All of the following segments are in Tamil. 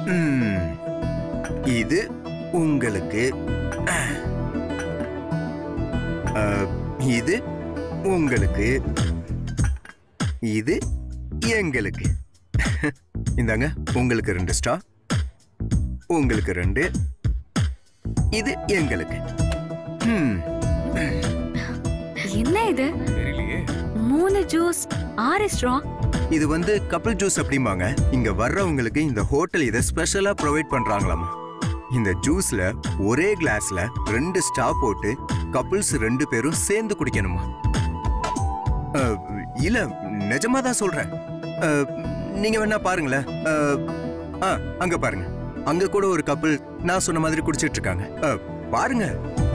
ம், இது உங்களுக்கு அஹ், இது உங்களுக்கு இது எங்களுக்கு இந்தாங்க உங்களுக்கு ரெண்டு ஸ்டார் உங்களுக்கு ரெண்டு இது எங்களுக்கு ம், என்ன இது தெரியலையே மூணு ஜூஸ் ஆறு ஸ்ட்ரா இது வந்து கப்பிள் ஜூஸ் அப்படிம்பாங்க இங்க வர்றவங்களுக்கு இந்த ஹோட்டல் இதை ஸ்பெஷலா ப்ரொவைட் பண்றாங்களாமா இந்த ஜூஸ்ல ஒரே கிளாஸ்ல ரெண்டு ஸ்டா போட்டு கப்பிள்ஸ் ரெண்டு பேரும் சேர்ந்து குடிக்கணுமா அஹ், இல்ல நிஜமா தான் சொல்றேன் அஹ், நீங்க வேணா பாருங்களேன் அஹ், ஆ, அங்க பாருங்க அங்க கூட ஒரு கப்பிள் நான் சொன்ன மாதிரி குடிச்சிட்டு இருக்காங்க அஹ், பாருங்க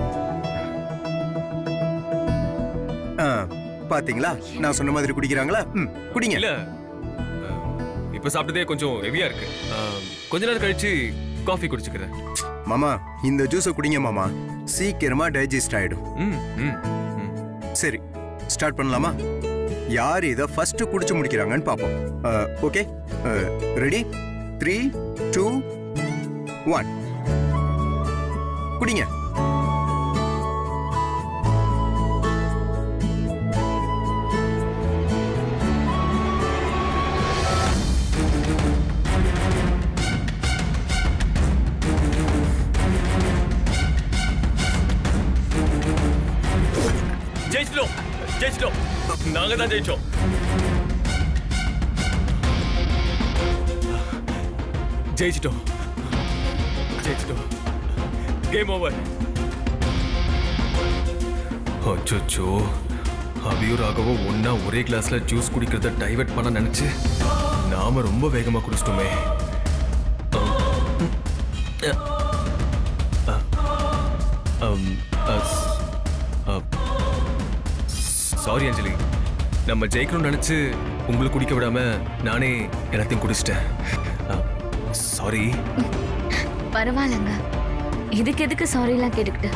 ஆ, பாத்தீங்களா நான் சொன்ன மாதிரி குடிக்கிறாங்களா ம் குடிங்க இல்ல அஹ், இப்ப சாப்பிட்டதே கொஞ்சம் ஹெவியா இருக்கு அஹ், கொஞ்ச நேரம் கழிச்சு காஃபி குடிச்சுக்கிறேன் மாமா இந்த ஜூஸை குடிங்க மாமா சீக்கிரமா டைஜஸ்ட் ஆயிடும் ம் ம் ம் சரி ஸ்டார்ட் பண்ணலாமா யார் இதை ஃபர்ஸ்ட் குடிச்சு முடிக்கிறாங்கன்னு பார்ப்போம் okay ready three two one குடிங்க ஜெயிச்சிட்டோம் ஜெயிச்சிட்டோம் நாங்க தான் ஜெயிச்சோம் ஜெயிச்சிட்டோம் ஜெயிச்சிட்டோம் கேம் ஓவர் அச்சோ அபியும் ராகவும் ஒன்னா ஒரே கிளாஸ்ல ஜூஸ் குடிக்கிறத டைவர்ட் பண்ண நினைச்சு நாம ரொம்ப வேகமா குடிச்சிட்டோமே சாரி அஞ்சலி நம்ம ஜெயிக்கணும்னு நினைச்சு உங்களுக்கு குடிக்க விடாம நானே எல்லாத்தையும் குடிச்சிட்டேன் சாரி பரவாயில்லங்க இதுக்கு எதுக்கு சாரி எல்லாம் கேட்டுக்கிட்டு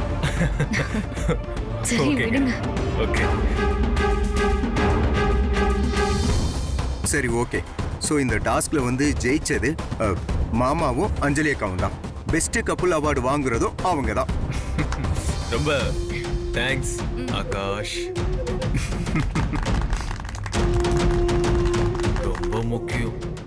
சரி Okay. விடுங்க ஓகே சரி ஓகே ஸோ இந்த டாஸ்க்ல வந்து ஜெயிச்சது அஹ், மாமாவும் அஞ்சலி அக்காவும் தான் பெஸ்ட் கப்புள் அவார்டு வாங்குறதும் அவங்க தான் ரொம்ப தேங்க்ஸ் ஆகாஷ் ரொம்ப முக்கியம்